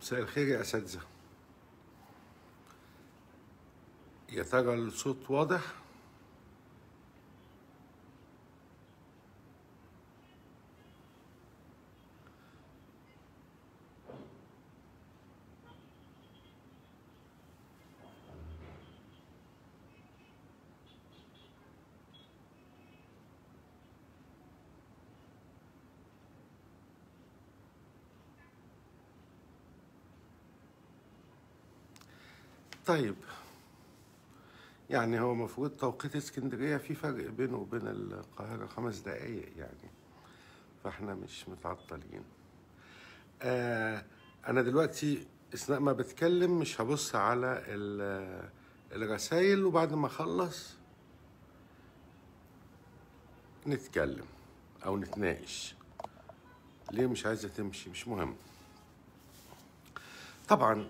مساء الخير يا أساتذة يا ترى الصوت واضح؟ طيب يعني هو المفروض توقيت اسكندرية في فرق بينه وبين القاهرة خمس دقايق يعني فاحنا مش متعطلين آه أنا دلوقتي أثناء ما بتكلم مش هبص على ال- الرسايل وبعد ما أخلص نتكلم أو نتناقش ليه مش عايزة تمشي مش مهم طبعا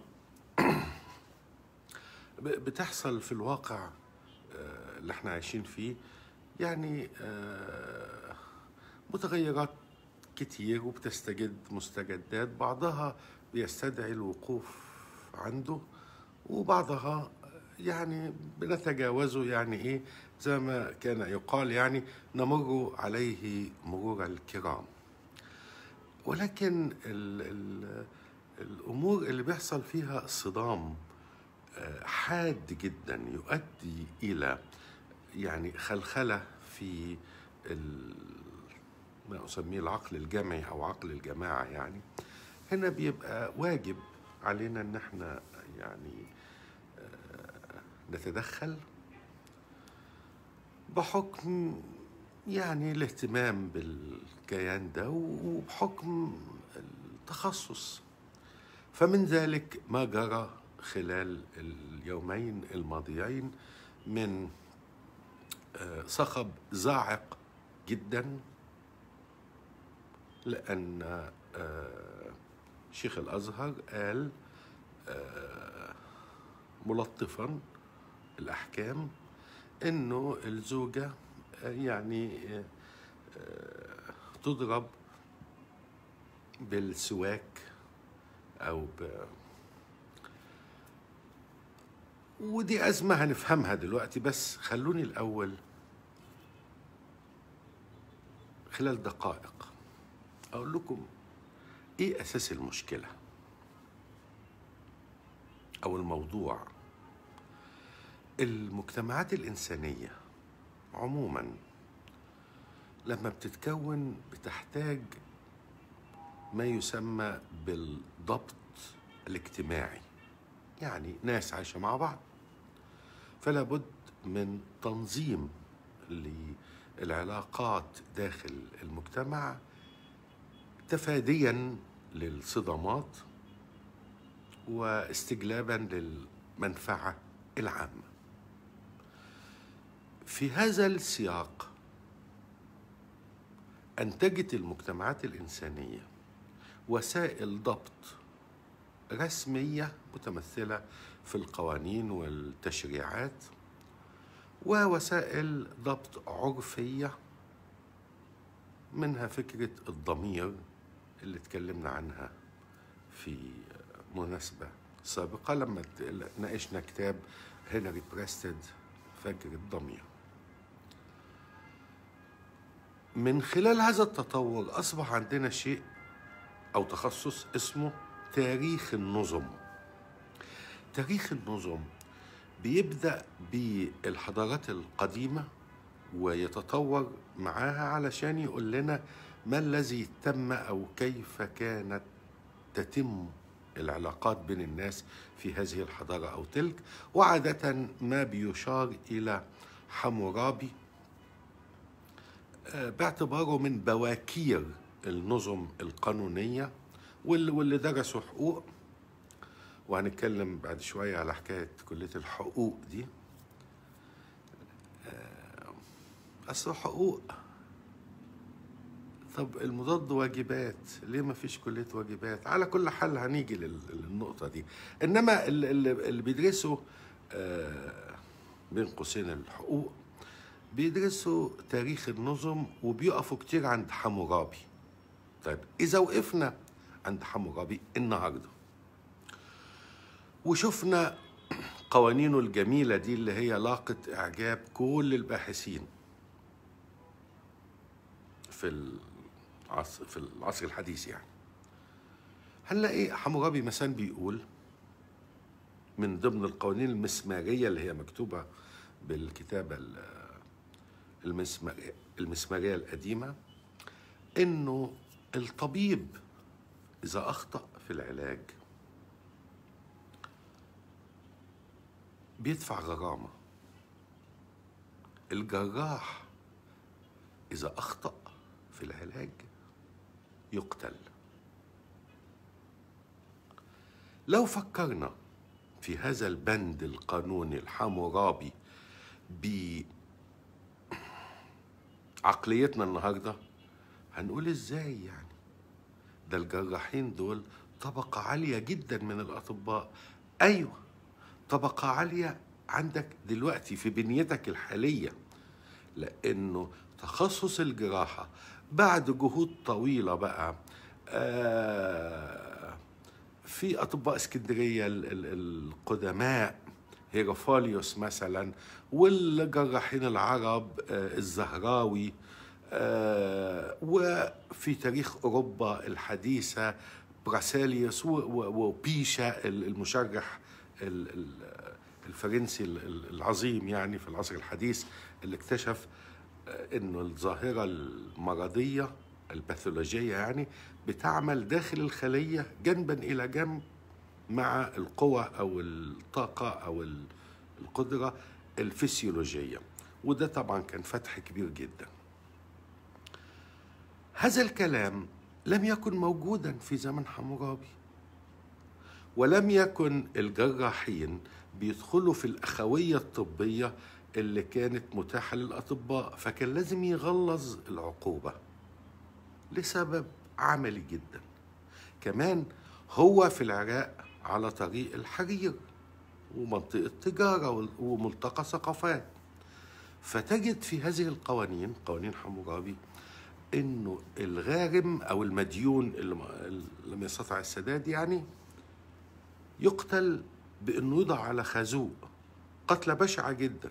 ب- بتحصل في الواقع آه، اللي احنا عايشين فيه يعني آه، متغيرات كتير وبتستجد مستجدات بعضها بيستدعي الوقوف عنده وبعضها يعني بنتجاوزه يعني ايه زي ما كان يقال يعني نمر عليه مرور الكرام ولكن ال ال الامور اللي بيحصل فيها صدام آه، حاد جدا يؤدي الى يعني خلخله في ال- ما اسميه العقل الجمعي او عقل الجماعه يعني هنا بيبقى واجب علينا ان احنا يعني آه، نتدخل بحكم يعني الاهتمام بالكيان ده وبحكم التخصص فمن ذلك ما جرى خلال اليومين الماضيين من آه، صخب زاعق جدا لأن آه، شيخ الأزهر قال آه، ملطفا الأحكام إنه الزوجة آه، يعني آه، آه، تضرب بالسواك أو ب ودي أزمة هنفهمها دلوقتي بس خلوني الأول خلال دقائق أقول لكم إيه أساس المشكلة أو الموضوع المجتمعات الإنسانية عموما لما بتتكون بتحتاج ما يسمى بالضبط الاجتماعي يعني ناس عايشة مع بعض فلا بد من تنظيم للعلاقات داخل المجتمع تفاديا للصدامات واستجلابا للمنفعة العامة في هذا السياق أنتجت المجتمعات الإنسانية وسائل ضبط رسمية متمثلة في القوانين والتشريعات ووسائل ضبط عرفية منها فكرة الضمير اللي اتكلمنا عنها في مناسبة سابقة لما ناقشنا كتاب هنري بريستد فجر الضمير من خلال هذا التطور أصبح عندنا شيء أو تخصص اسمه تاريخ النظم تاريخ النظم بيبدأ بالحضارات القديمة ويتطور معاها علشان يقول لنا ما الذي تم أو كيف كانت تتم العلاقات بين الناس في هذه الحضارة أو تلك وعادة ما بيشار إلى حمورابي آه، باعتباره من بواكير النظم القانونية واللي واللي درسوا حقوق وهنتكلم بعد شوية على حكاية كلية الحقوق دي آه، أصل حقوق طب المضاد واجبات ليه ما فيش كلية واجبات على كل حال هنيجي لل- للنقطة دي إنما ال- ال- اللي بيدرسوا آه، بين قوسين الحقوق بيدرسوا تاريخ النظم وبيقفوا كتير عند حمورابي طيب إذا وقفنا عند حمورابي النهارده وشفنا قوانينه الجميلة دي اللي هي لاقت إعجاب كل الباحثين في العصر في العصر الحديث يعني هنلاقي حمورابي مثلا بيقول من ضمن القوانين المسمارية اللي هي مكتوبة بالكتابة ال- المسمارية, المسمارية القديمة إنه الطبيب إذا أخطأ في العلاج بيدفع غرامة الجراح إذا أخطأ في العلاج يقتل لو فكرنا في هذا البند القانوني الحمورابي بعقليتنا النهارده هنقول ازاي يعني ده الجراحين دول طبقة عالية جدا من الأطباء أيوة طبقة عالية عندك دلوقتي في بنيتك الحالية لأنه تخصص الجراحة بعد جهود طويلة بقى آه في أطباء اسكندرية ال- ال- القدماء هيروفاليوس مثلا والجراحين العرب آه، الزهراوي آه، وفي تاريخ أوروبا الحديثة براسيليوس و- و- وبيشا ال- المشرح ال- ال- الفرنسي ال- ال- العظيم يعني في العصر الحديث اللي اكتشف آه، انه الظاهره المرضيه الباثولوجيه يعني بتعمل داخل الخليه جنبا الى جنب مع القوة أو الطاقة أو ال- القدرة الفسيولوجية وده طبعا كان فتح كبير جدا هذا الكلام لم يكن موجودا في زمن حمورابي ولم يكن الجراحين بيدخلوا في الأخوية الطبية اللي كانت متاحة للأطباء فكان لازم يغلظ العقوبة لسبب عملي جدا كمان هو في العراق على طريق الحرير ومنطقة تجارة وال- وملتقى ثقافات فتجد في هذه القوانين قوانين حمورابي انه الغارم او المديون اللي ما- اللي لم يستطع السداد يعني يقتل بانه يوضع على خازوق قتلة بشعة جدا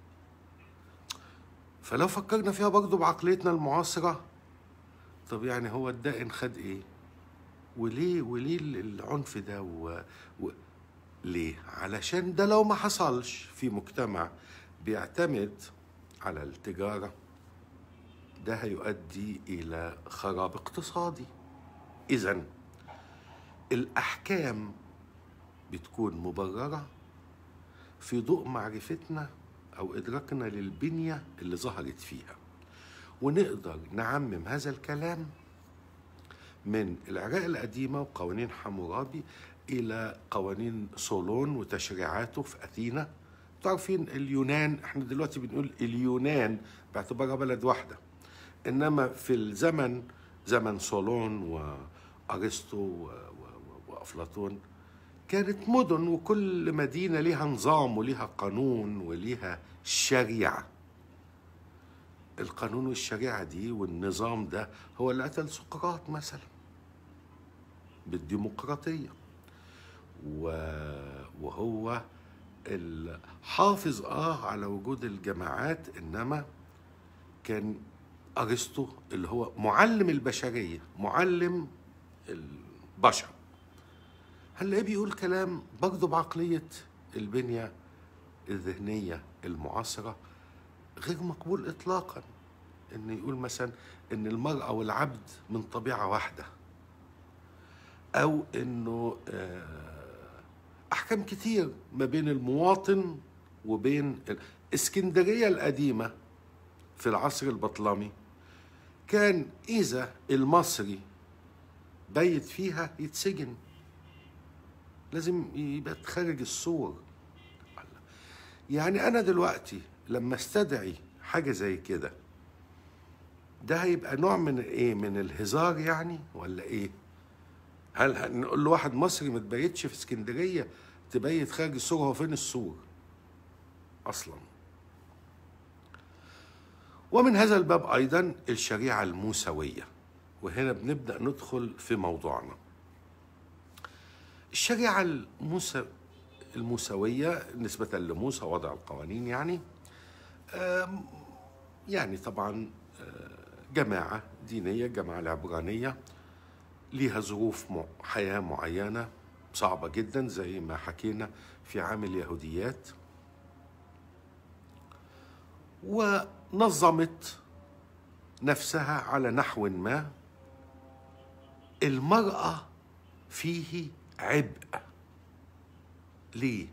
فلو فكرنا فيها برضه بعقليتنا المعاصرة طب يعني هو الدائن خد ايه وليه وليه العنف ده و... و... ليه علشان ده لو ما حصلش في مجتمع بيعتمد على التجارة ده هيؤدي إلى خراب اقتصادي إذا الأحكام بتكون مبررة في ضوء معرفتنا أو إدراكنا للبنية اللي ظهرت فيها ونقدر نعمم هذا الكلام من العراق القديمة وقوانين حمورابي إلى قوانين صولون وتشريعاته في أثينا تعرفين اليونان احنا دلوقتي بنقول اليونان باعتبارها بلد واحدة إنما في الزمن زمن صولون وأرسطو و- و- وأفلاطون كانت مدن وكل مدينة ليها نظام وليها قانون وليها شريعة القانون والشريعة دي والنظام ده هو اللي قتل سقراط مثلا بالديمقراطية و- وهو الحافظ اه على وجود الجماعات انما كان ارسطو اللي هو معلم البشريه معلم البشر هنلاقيه بيقول كلام برضه بعقليه البنيه الذهنيه المعاصره غير مقبول اطلاقا ان يقول مثلا ان المراه والعبد من طبيعه واحده او انه آه، احكام كتير ما بين المواطن وبين ال- اسكندريه القديمه في العصر البطلمي كان اذا المصري بيت فيها يتسجن لازم يبقى خارج السور يعني انا دلوقتي لما استدعي حاجه زي كده ده هيبقى نوع من ايه من الهزار يعني ولا ايه هل هنقول لواحد مصري ما تبيتش في اسكندريه تبيت خارج السور هو فين السور اصلا ومن هذا الباب ايضا الشريعه الموسويه وهنا بنبدا ندخل في موضوعنا الشريعه الموسى الموسوية نسبة لموسى وضع القوانين يعني آم، يعني طبعا آه، جماعة دينية الجماعة العبرانية ليها ظروف م- حياة معينة صعبة جدا زي ما حكينا في عام اليهوديات ونظمت نفسها على نحو ما المرأة فيه عبء ليه؟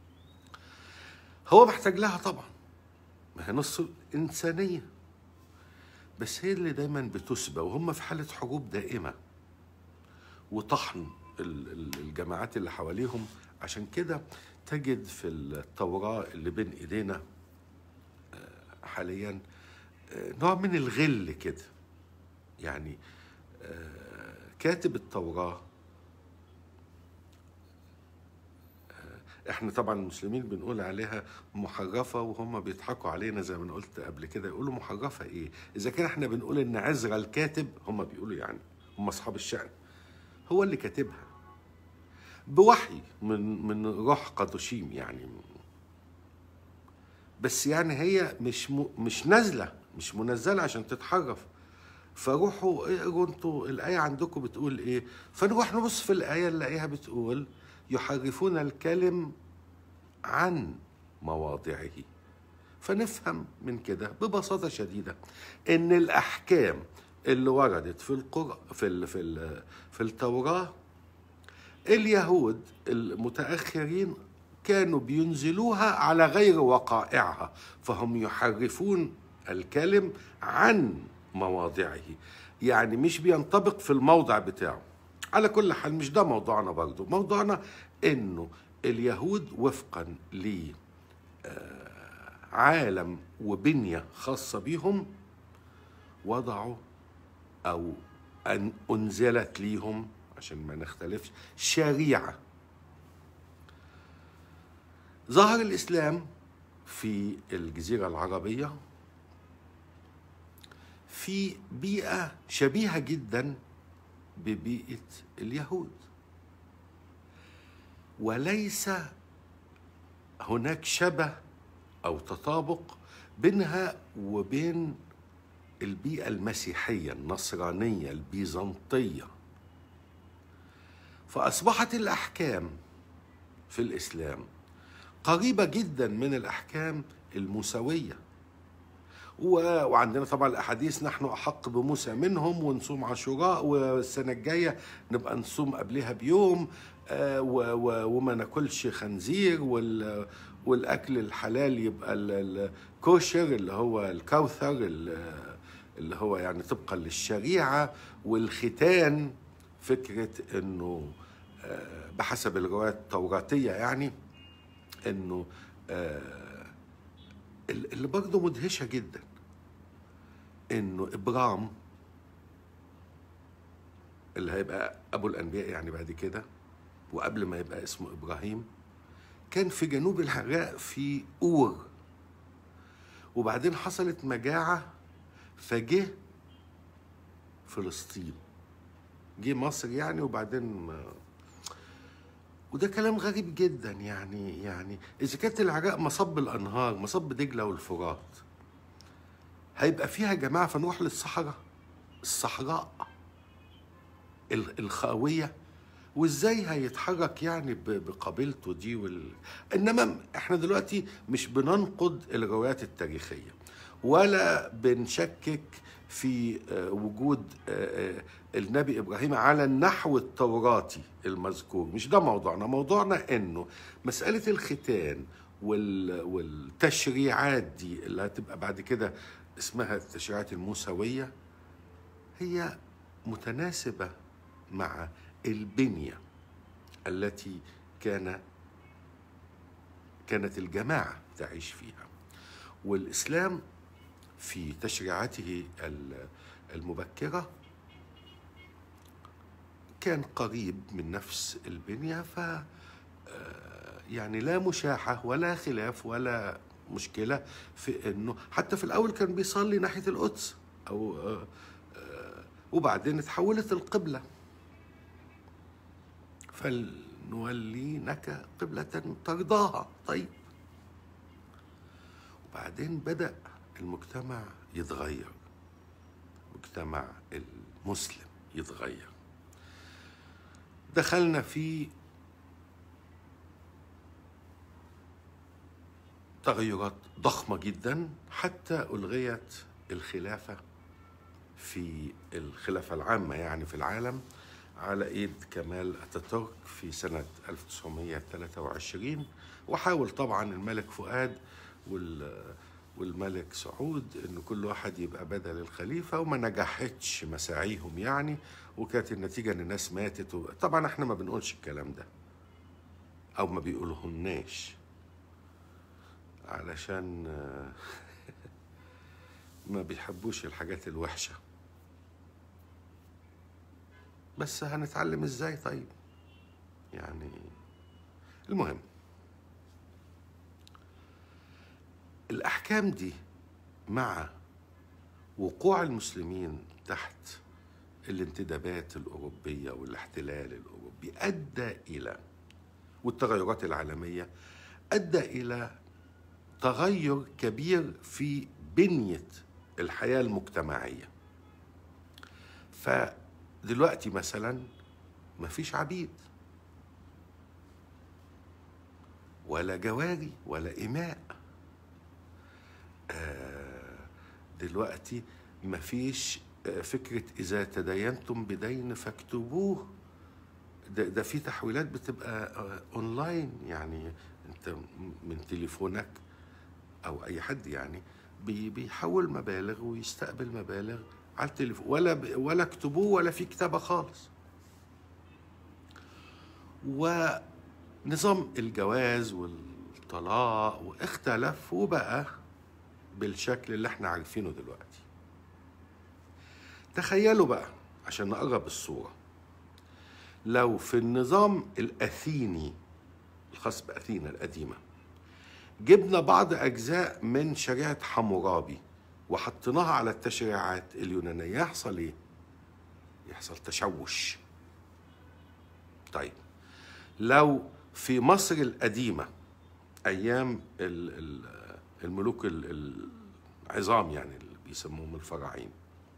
هو محتاج لها طبعا ما هي نص إنسانية بس هي اللي دايما بتسبى وهم في حالة حروب دائمة وطحن ال- ال- الجماعات اللي حواليهم عشان كده تجد في التوراة اللي بين إيدينا آه، حاليا آه، نوع من الغل كده يعني آه، كاتب التوراة آه، احنا طبعا المسلمين بنقول عليها محرفة وهم بيضحكوا علينا زي ما انا قلت قبل كده يقولوا محرفة ايه اذا كان احنا بنقول ان عزرا الكاتب هم بيقولوا يعني هم اصحاب الشأن هو اللي كاتبها بوحي من من روح قدوشيم يعني بس يعني هي مش م... مش نازله مش منزله عشان تتحرف فروحوا اقروا انتوا الايه عندكم بتقول ايه فنروح نبص في الايه نلاقيها بتقول يحرفون الكلم عن مواضعه فنفهم من كده ببساطه شديده ان الاحكام اللي وردت في القرآن في ال... في ال... في التوراه اليهود المتاخرين كانوا بينزلوها على غير وقائعها فهم يحرفون الكلم عن مواضعه يعني مش بينطبق في الموضع بتاعه على كل حال مش ده موضوعنا برضو موضوعنا انه اليهود وفقا ل عالم وبنية خاصة بيهم وضعوا أو أن أنزلت ليهم عشان ما نختلفش شريعة ظهر الإسلام في الجزيرة العربية في بيئة شبيهة جدا ببيئة اليهود وليس هناك شبه أو تطابق بينها وبين البيئة المسيحية النصرانية البيزنطية فأصبحت الأحكام في الإسلام قريبة جدا من الأحكام الموسوية و- وعندنا طبعا الأحاديث نحن أحق بموسى منهم ونصوم عاشوراء والسنة الجاية نبقى نصوم قبلها بيوم آه، و- و- وما ناكلش خنزير وال والأكل الحلال يبقى ال- الكوشر اللي هو الكوثر ال- اللي هو يعني طبقا للشريعة والختان فكرة انه آه، بحسب الروايات التوراتية يعني انه آه، اللي برضه مدهشة جدا انه ابرام اللي هيبقى ابو الانبياء يعني بعد كده وقبل ما يبقى اسمه ابراهيم كان في جنوب العراق في اور وبعدين حصلت مجاعة فجه فلسطين جه مصر يعني وبعدين ما وده كلام غريب جدا يعني يعني اذا كانت العراق مصب الانهار مصب دجله والفرات هيبقى فيها جماعه فنروح للصحراء الصحراء ال- الخاويه وازاي هيتحرك يعني ب- بقبيلته دي وال... انما احنا دلوقتي مش بننقد الروايات التاريخيه ولا بنشكك في آه، وجود آه، آه، النبي ابراهيم على النحو التوراتي المذكور مش ده موضوعنا موضوعنا انه مساله الختان وال... والتشريعات دي اللي هتبقى بعد كده اسمها التشريعات الموسويه هي متناسبه مع البنيه التي كان كانت الجماعه تعيش فيها والاسلام في تشريعاته ال- المبكره كان قريب من نفس البنيه ف آه، يعني لا مشاحه ولا خلاف ولا مشكله في انه حتى في الاول كان بيصلي ناحيه القدس او آه، آه، وبعدين اتحولت القبله نولينك قبلة ترضاها طيب وبعدين بدأ المجتمع يتغير المجتمع المسلم يتغير دخلنا في تغيرات ضخمة جدا حتى ألغيت الخلافة في الخلافة العامة يعني في العالم على ايد كمال اتاتورك في سنة 1923 وحاول طبعا الملك فؤاد وال والملك سعود ان كل واحد يبقى بدل الخليفه وما نجحتش مساعيهم يعني وكانت النتيجه ان الناس ماتت و... طبعا احنا ما بنقولش الكلام ده او ما بيقولهناش علشان ما بيحبوش الحاجات الوحشه بس هنتعلم ازاي طيب يعني المهم الاحكام دي مع وقوع المسلمين تحت الانتدابات الاوروبيه والاحتلال الاوروبي ادى الى والتغيرات العالميه ادى الى تغير كبير في بنيه الحياه المجتمعيه فدلوقتي مثلا مفيش عبيد ولا جواري ولا إماء آه، دلوقتي مفيش آه، فكرة إذا تدينتم بدين فاكتبوه ده, ده في تحويلات بتبقى آه، أونلاين يعني أنت من تليفونك أو أي حد يعني بي- بيحول مبالغ ويستقبل مبالغ على التليفون ولا ب- ولا اكتبوه ولا في كتابة خالص ونظام الجواز والطلاق واختلف وبقى بالشكل اللي احنا عارفينه دلوقتي تخيلوا بقى عشان نقرب الصورة لو في النظام الأثيني الخاص بأثينا القديمة جبنا بعض أجزاء من شريعة حمورابي وحطيناها على التشريعات اليونانية يحصل إيه؟ يحصل تشوش طيب لو في مصر القديمة أيام ال- ال- الملوك ال- العظام يعني اللي بيسموهم الفراعين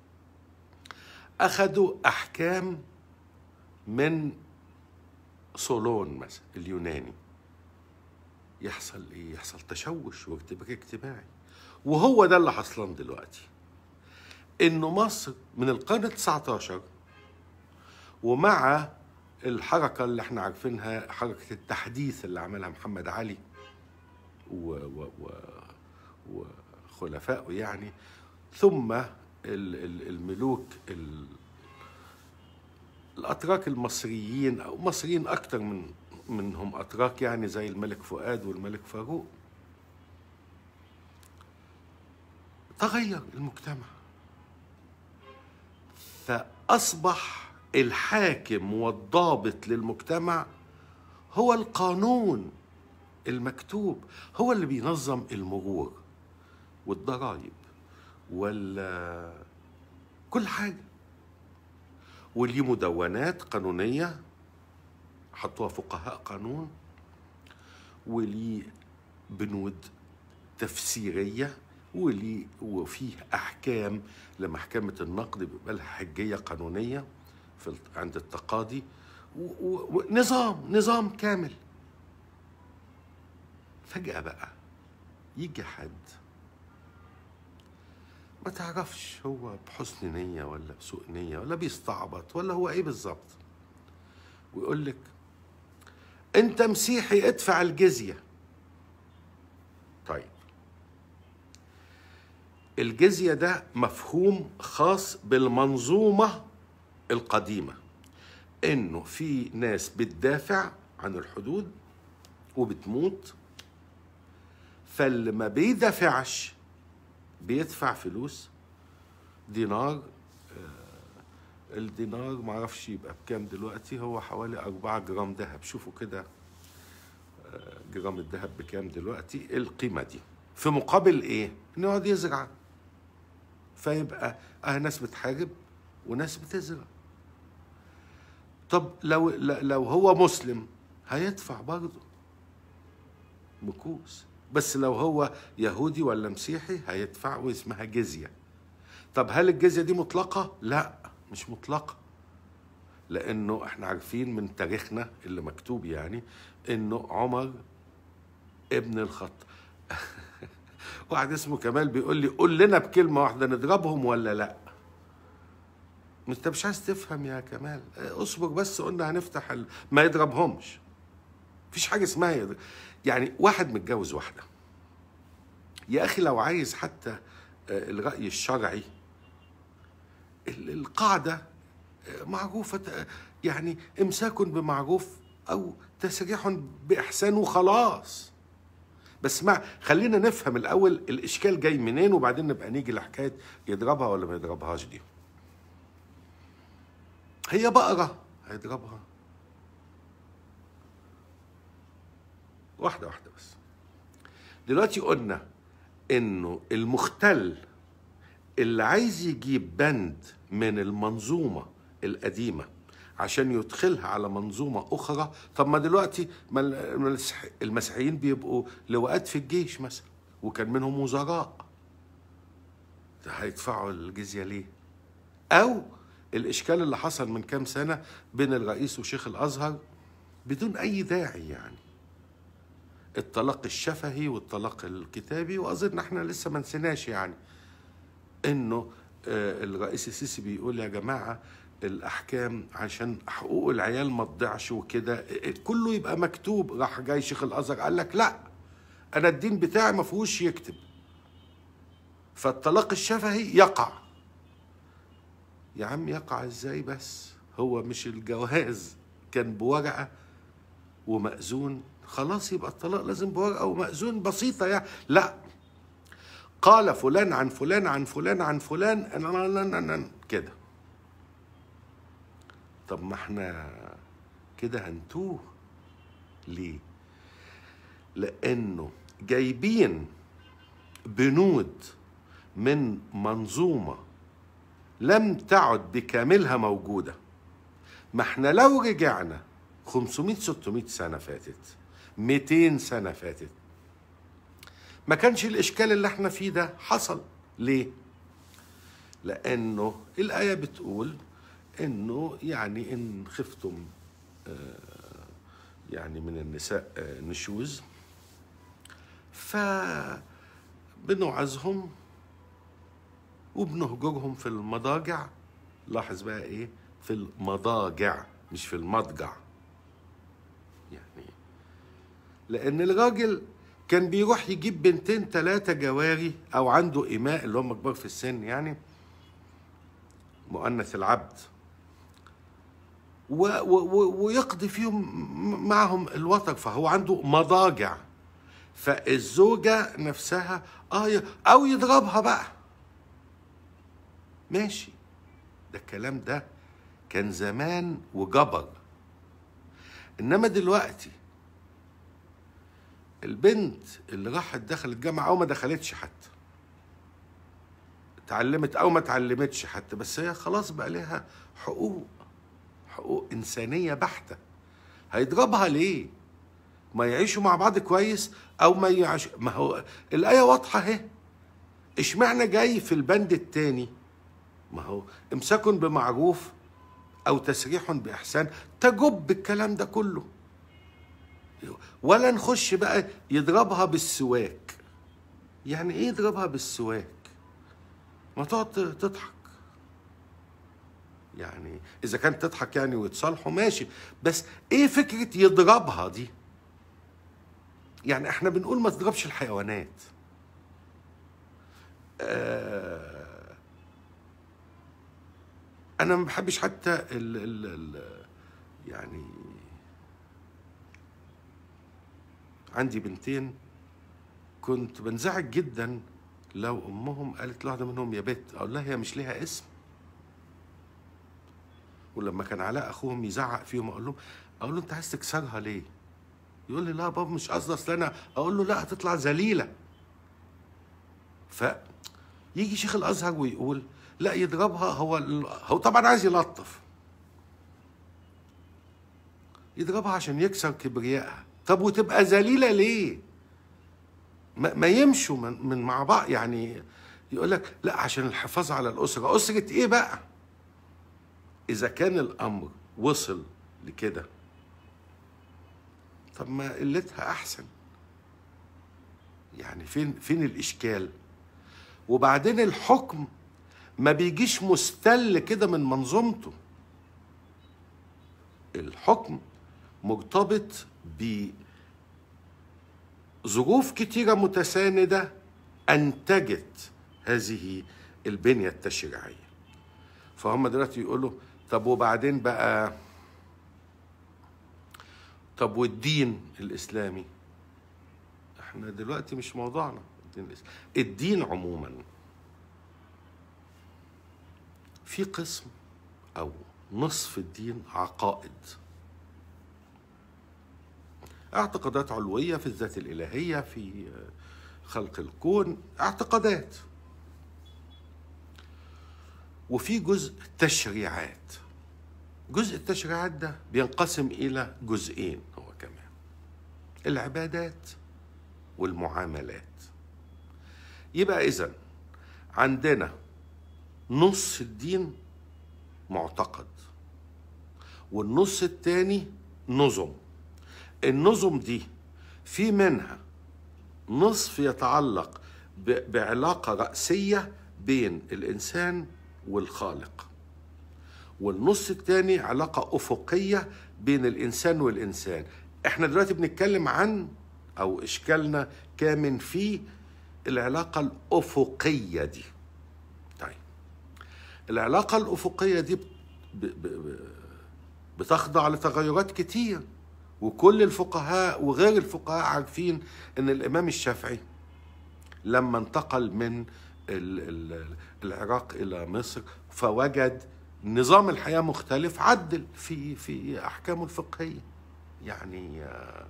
أخذوا أحكام من صولون مثلا اليوناني يحصل ايه؟ يحصل تشوش وارتباك اجتماعي وهو ده اللي حصلان دلوقتي انه مصر من القرن ال 19 ومع الحركة اللي احنا عارفينها حركة التحديث اللي عملها محمد علي و و و وخلفائه يعني ثم ال- ال- الملوك ال- الأتراك المصريين أو مصريين أكتر من منهم أتراك يعني زي الملك فؤاد والملك فاروق تغير المجتمع فأصبح الحاكم والضابط للمجتمع هو القانون المكتوب هو اللي بينظم المرور والضرائب وال كل حاجة وليه مدونات قانونية حطوها فقهاء قانون وليه بنود تفسيرية وليه وفيه أحكام لمحكمة النقد بيبقى لها حجية قانونية في الت- عند التقاضي و- و- ونظام نظام كامل فجأة بقى يجي حد ما تعرفش هو بحسن نية ولا بسوء نية ولا بيستعبط ولا هو ايه بالظبط ويقول لك انت مسيحي ادفع الجزية طيب الجزية ده مفهوم خاص بالمنظومة القديمة انه في ناس بتدافع عن الحدود وبتموت فاللي ما بيدافعش بيدفع فلوس دينار آه، الدينار معرفش يبقى بكام دلوقتي هو حوالي أربعة جرام ذهب شوفوا كده آه، جرام الذهب بكام دلوقتي القيمة دي في مقابل ايه؟ انه يقعد يزرع فيبقى اه ناس بتحارب وناس بتزرع طب لو لو هو مسلم هيدفع برضه مكوس بس لو هو يهودي ولا مسيحي هيدفع واسمها جزية طب هل الجزية دي مطلقة؟ لا مش مطلقة لأنه احنا عارفين من تاريخنا اللي مكتوب يعني إنه عمر ابن الخط واحد اسمه كمال بيقول لي قول لنا بكلمة واحدة نضربهم ولا لا انت مش عايز تفهم يا كمال اصبر بس قلنا هنفتح ال... ما يضربهمش مفيش حاجة اسمها يضرب. يعني واحد متجوز واحدة يا أخي لو عايز حتى آه، الرأي الشرعي ال- القاعدة آه، معروفة آه، يعني إمساك بمعروف أو تسريح بإحسان وخلاص بس مع خلينا نفهم الأول الإشكال جاي منين وبعدين نبقى نيجي لحكاية يضربها ولا ما يضربهاش دي هي بقرة هيضربها واحدة واحدة بس دلوقتي قلنا انه المختل اللي عايز يجيب بند من المنظومة القديمة عشان يدخلها على منظومة أخرى طب ما دلوقتي ما المسيح- المسيحيين بيبقوا لواءات في الجيش مثلا وكان منهم وزراء ده هيدفعوا الجزية ليه؟ أو الإشكال اللي حصل من كام سنة بين الرئيس وشيخ الأزهر بدون أي داعي يعني الطلاق الشفهي والطلاق الكتابي واظن احنا لسه ما نسيناش يعني انه آه، الرئيس السيسي بيقول يا جماعه الاحكام عشان حقوق العيال ما تضيعش وكده آه، كله يبقى مكتوب راح جاي شيخ الازهر قال لك لا انا الدين بتاعي ما فيهوش يكتب فالطلاق الشفهي يقع يا عم يقع ازاي بس هو مش الجواز كان بورقه ومأذون خلاص يبقى الطلاق لازم بورقه ومأذون بسيطه يعني لا قال فلان عن فلان عن فلان عن فلان أنا- أنا- أنا- أنا- كده طب ما احنا كده هنتوه ليه لانه جايبين بنود من منظومه لم تعد بكاملها موجوده ما احنا لو رجعنا 500 600 سنه فاتت 200 سنه فاتت ما كانش الاشكال اللي احنا فيه ده حصل ليه لانه الايه بتقول انه يعني ان خفتم آه، يعني من النساء آه، نشوز فبنوعظهم وبنهجرهم في المضاجع لاحظ بقى ايه في المضاجع مش في المضجع يعني لان الراجل كان بيروح يجيب بنتين ثلاثة جواري او عنده اماء اللي هم كبار في السن يعني مؤنث العبد و و و ويقضي فيهم م- معهم الوتر فهو عنده مضاجع فالزوجة نفسها اه ي- او يضربها بقى ماشي ده الكلام ده كان زمان وجبر انما دلوقتي البنت اللي راحت دخلت جامعة او ما دخلتش حتى اتعلمت او ما اتعلمتش حتى بس هي خلاص بقى لها حقوق حقوق انسانيه بحته هيضربها ليه ما يعيشوا مع بعض كويس او ما يعيش ما هو الايه واضحه اهي اشمعنى جاي في البند التاني ما هو امساك بمعروف او تسريح باحسان تجب الكلام ده كله ولا نخش بقى يضربها بالسواك يعني ايه يضربها بالسواك ما تقعد تضحك يعني اذا كانت تضحك يعني ويتصالحوا ماشي بس ايه فكره يضربها دي يعني احنا بنقول ما تضربش الحيوانات آه انا ما بحبش حتى ال ال ال يعني عندي بنتين كنت بنزعج جدا لو امهم قالت لواحده منهم يا بت اقول لها هي مش ليها اسم ولما كان علاء اخوهم يزعق فيهم اقول لهم اقول له انت عايز تكسرها ليه؟ يقول لي لا بابا مش قصدي اصل انا اقول له لا هتطلع ذليله ف يجي شيخ الازهر ويقول لا يضربها هو ال- هو طبعا عايز يلطف يضربها عشان يكسر كبريائها طب وتبقى ذليله ليه ما, ما يمشوا من, من مع بعض يعني يقول لك لا عشان الحفاظ على الاسره اسره ايه بقى اذا كان الامر وصل لكده طب ما قلتها احسن يعني فين فين الاشكال وبعدين الحكم ما بيجيش مستل كده من منظومته الحكم مرتبط بظروف كتيرة متساندة أنتجت هذه البنية التشريعية فهم دلوقتي يقولوا طب وبعدين بقى طب والدين الإسلامي احنا دلوقتي مش موضوعنا الدين الإسلامي الدين عموما في قسم أو نصف الدين عقائد اعتقادات علوية في الذات الإلهية في خلق الكون اعتقادات وفي جزء تشريعات جزء التشريعات ده بينقسم إلى جزئين هو كمان العبادات والمعاملات يبقى إذا عندنا نص الدين معتقد والنص التاني نظم النظم دي في منها نصف يتعلق بعلاقة رأسية بين الإنسان والخالق والنص التاني علاقة أفقية بين الإنسان والإنسان احنا دلوقتي بنتكلم عن أو إشكالنا كامن في العلاقة الأفقية دي طيب العلاقة الأفقية دي ب... ب... بتخضع لتغيرات كتير وكل الفقهاء وغير الفقهاء عارفين ان الامام الشافعي لما انتقل من العراق الى مصر فوجد نظام الحياه مختلف عدل في في احكامه الفقهيه يعني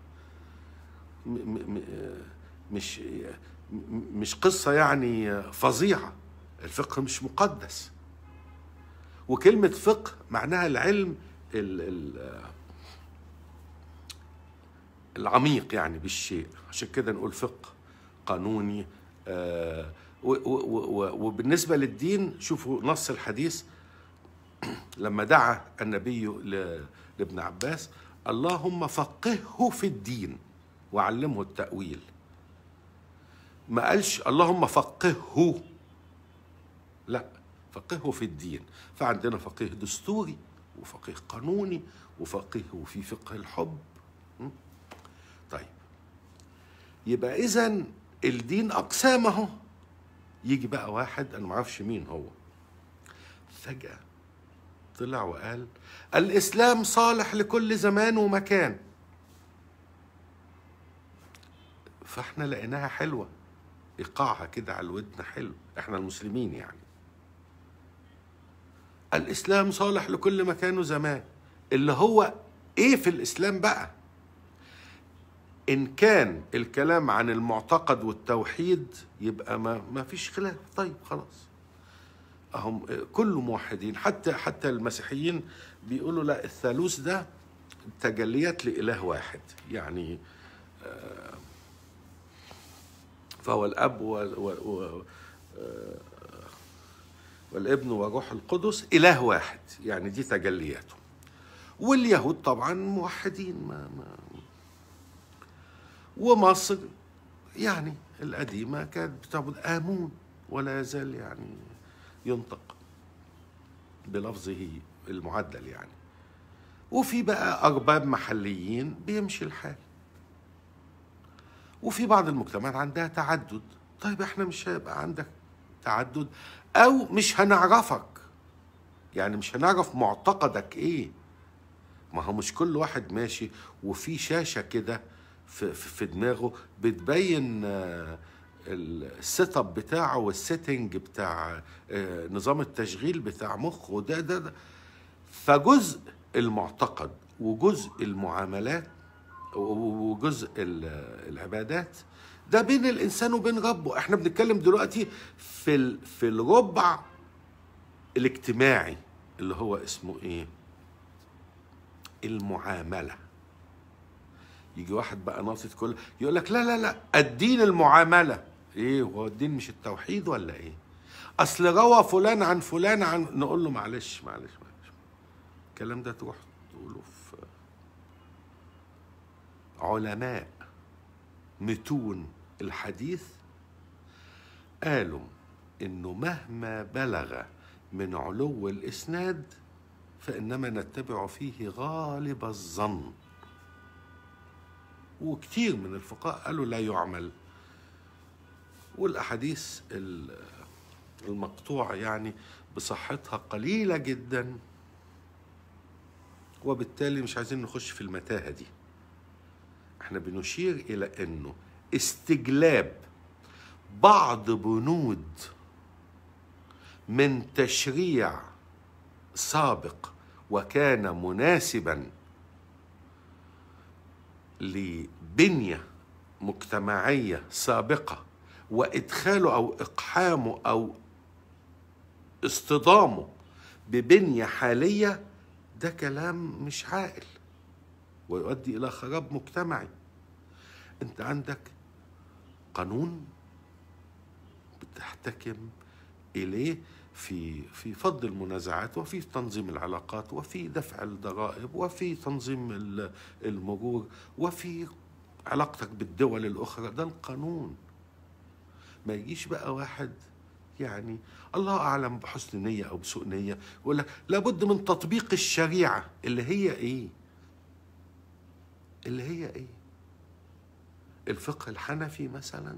مش مش قصه يعني فظيعه الفقه مش مقدس وكلمه فقه معناها العلم ال ال العميق يعني بالشيء عشان كده نقول فقه قانوني آه وبالنسبة للدين شوفوا نص الحديث لما دعا النبي لابن عباس اللهم فقهه في الدين وعلمه التأويل ما قالش اللهم فقهه لا فقهه في الدين فعندنا فقيه دستوري وفقيه قانوني وفقيه وفي فقه الحب طيب يبقى اذا الدين اقسام اهو يجي بقى واحد انا ما اعرفش مين هو فجاه طلع وقال الاسلام صالح لكل زمان ومكان فاحنا لقيناها حلوه ايقاعها كده على الودن حلو احنا المسلمين يعني الاسلام صالح لكل مكان وزمان اللي هو ايه في الاسلام بقى ان كان الكلام عن المعتقد والتوحيد يبقى ما ما فيش خلاف طيب خلاص هم كله موحدين حتى حتى المسيحيين بيقولوا لا الثالوث ده تجليات لإله واحد يعني فهو الأب والابن وروح القدس إله واحد يعني دي تجلياته واليهود طبعا موحدين ما, ما ومصر يعني القديمة كانت بتعبد آمون ولا يزال يعني ينطق بلفظه المعدل يعني وفي بقى أرباب محليين بيمشي الحال وفي بعض المجتمعات عندها تعدد طيب احنا مش هيبقى عندك تعدد او مش هنعرفك يعني مش هنعرف معتقدك ايه ما هو مش كل واحد ماشي وفي شاشه كده في, في دماغه بتبين السيت اب بتاعه والسيتنج بتاع نظام التشغيل بتاع مخه ده ده, ده فجزء المعتقد وجزء المعاملات وجزء العبادات ده بين الانسان وبين ربه احنا بنتكلم دلوقتي في في الربع الاجتماعي اللي هو اسمه ايه المعامله يجي واحد بقى ناصت كل يقول لك لا لا لا الدين المعامله ايه هو الدين مش التوحيد ولا ايه اصل روى فلان عن فلان عن نقول له معلش معلش معلش الكلام ده تروح تقوله في علماء متون الحديث قالوا انه مهما بلغ من علو الاسناد فانما نتبع فيه غالب الظن وكتير من الفقهاء قالوا لا يعمل والاحاديث ال- المقطوعه يعني بصحتها قليله جدا وبالتالي مش عايزين نخش في المتاهه دي احنا بنشير الى انه استجلاب بعض بنود من تشريع سابق وكان مناسبا لبنيه مجتمعيه سابقه وادخاله او اقحامه او اصطدامه ببنيه حاليه ده كلام مش عاقل ويؤدي الى خراب مجتمعي انت عندك قانون بتحتكم اليه في في فض المنازعات وفي تنظيم العلاقات وفي دفع الضرائب وفي تنظيم ال- المرور وفي علاقتك بالدول الاخرى ده القانون ما يجيش بقى واحد يعني الله اعلم بحسن نيه او بسوء نيه يقول لك لابد من تطبيق الشريعه اللي هي ايه؟ اللي هي ايه؟ الفقه الحنفي مثلا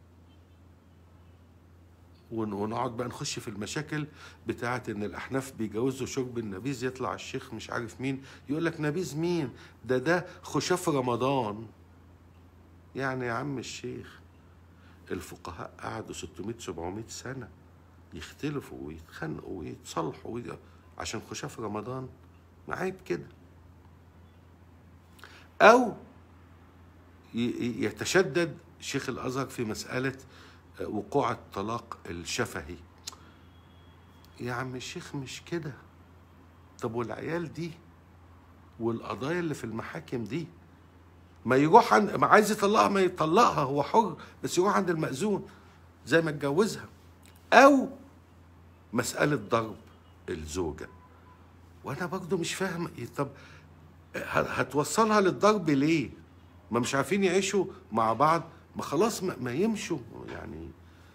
ون- ونقعد بقى نخش في المشاكل بتاعه ان الاحناف بيجوزوا شرب النبيذ يطلع الشيخ مش عارف مين يقول لك نبيذ مين ده ده خشاف رمضان يعني يا عم الشيخ الفقهاء قعدوا 600 700 سنه يختلفوا ويتخانقوا ويتصالحوا وي- عشان خشاف رمضان ما عيب كده او ي- ي- يتشدد شيخ الازهر في مساله وقوع الطلاق الشفهي يا عم الشيخ مش كده طب والعيال دي والقضايا اللي في المحاكم دي ما يروح عند ما عايز يطلقها ما يطلقها هو حر بس يروح عند المأذون زي ما اتجوزها او مسألة ضرب الزوجة وانا برضو مش فاهم إيه طب ه- هتوصلها للضرب ليه ما مش عارفين يعيشوا مع بعض ما خلاص ما, ما يمشوا يعني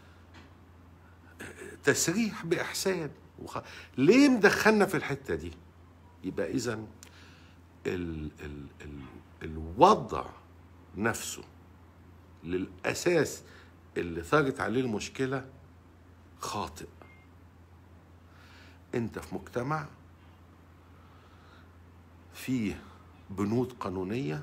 تسريح بإحسان وخ... ليه مدخلنا في الحتة دي يبقى إذا ال... ال... ال... الوضع نفسه للأساس اللي ثارت عليه المشكلة خاطئ انت في مجتمع فيه بنود قانونية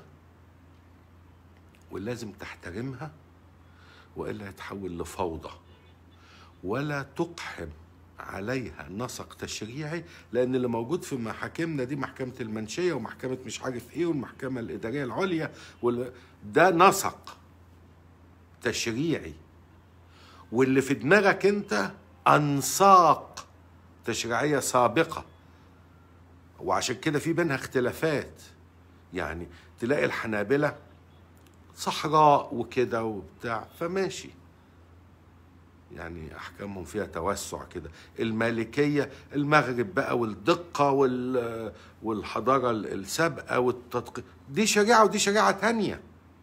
ولازم تحترمها والا يتحول لفوضى ولا تقحم عليها نسق تشريعي لان اللي موجود في محاكمنا دي محكمه المنشيه ومحكمه مش عارف ايه والمحكمه الاداريه العليا وال... ده نسق تشريعي واللي في دماغك انت انساق تشريعيه سابقه وعشان كده في بينها اختلافات يعني تلاقي الحنابله صحراء وكده وبتاع فماشي يعني احكامهم فيها توسع كده المالكيه المغرب بقى والدقه وال والحضاره السابقه والتدقيق دي شريعه ودي شريعه تانية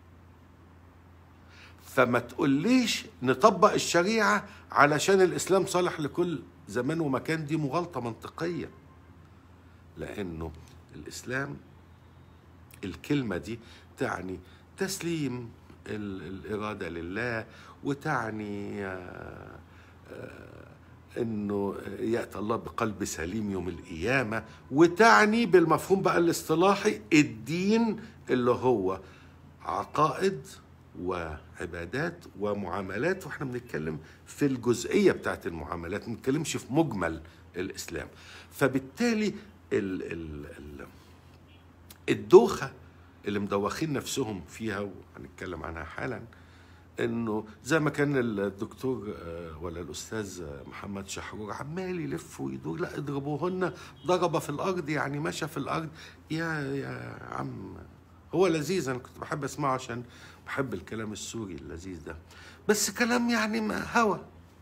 فما تقوليش نطبق الشريعه علشان الاسلام صالح لكل زمان ومكان دي مغالطه منطقيه لانه الاسلام الكلمه دي تعني تسليم ال- الاراده لله وتعني آه، آه، انه ياتي الله بقلب سليم يوم القيامه وتعني بالمفهوم بقى الاصطلاحي الدين اللي هو عقائد وعبادات ومعاملات واحنا بنتكلم في الجزئيه بتاعت المعاملات ما بنتكلمش في مجمل الاسلام فبالتالي ال ال ال الدوخه اللي مدوخين نفسهم فيها وهنتكلم عنها حالا انه زي ما كان الدكتور آه، ولا الاستاذ آه، محمد شحرور عمال يلف ويدور لا اضربوهن ضرب في الارض يعني مشى في الارض يا يا عم هو لذيذ انا كنت بحب اسمعه عشان بحب الكلام السوري اللذيذ ده بس كلام يعني ما هوى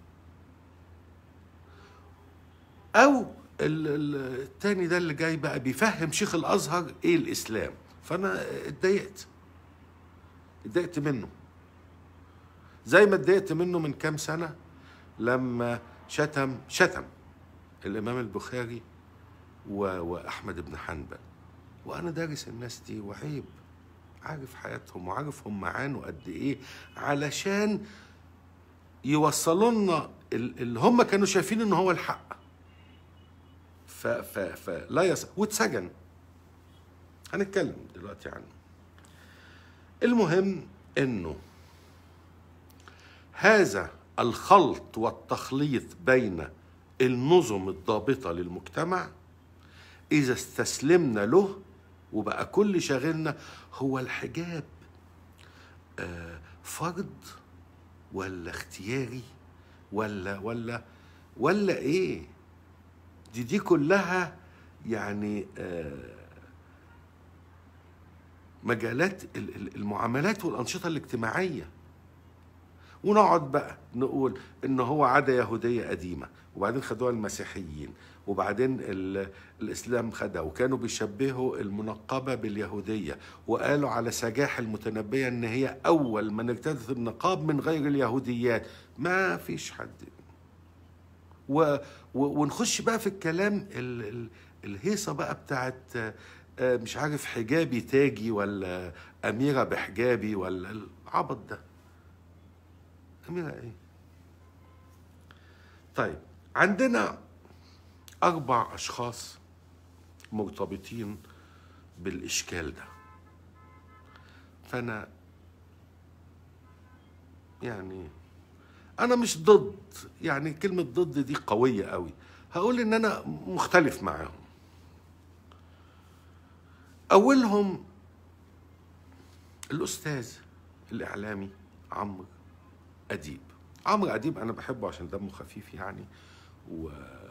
او ال- ال- التاني ده اللي جاي بقى بيفهم شيخ الازهر ايه الاسلام فانا اتضايقت اتضايقت منه زي ما اتضايقت منه من كام سنه لما شتم شتم الامام البخاري و... واحمد بن حنبل وانا دارس الناس دي وعيب عارف حياتهم وعارف هم عانوا قد ايه علشان يوصلوا لنا ال- اللي هم كانوا شايفين ان هو الحق ف... ف... فلا يص... واتسجن هنتكلم دلوقتي عنه المهم انه هذا الخلط والتخليط بين النظم الضابطه للمجتمع اذا استسلمنا له وبقى كل شاغلنا هو الحجاب آه، فرض ولا اختياري ولا ولا ولا ايه دي دي كلها يعني آه، مجالات ال- ال- المعاملات والانشطه الاجتماعيه ونقعد بقى نقول ان هو عاده يهوديه قديمه وبعدين خدوها المسيحيين وبعدين ال- الاسلام خدها وكانوا بيشبهوا المنقبه باليهوديه وقالوا على سجاح المتنبيه ان هي اول من ارتدت النقاب من غير اليهوديات ما فيش حد و و ونخش بقى في الكلام ال ال الهيصه بقى بتاعت آه، آه، مش عارف حجابي تاجي ولا اميره بحجابي ولا العبط ده أميرة إيه؟ طيب عندنا أربع أشخاص مرتبطين بالإشكال ده فأنا يعني أنا مش ضد يعني كلمة ضد دي قوية قوي هقول إن أنا مختلف معاهم أولهم الأستاذ الإعلامي عمرو أديب عمرو أديب أنا بحبه عشان دمه خفيف يعني و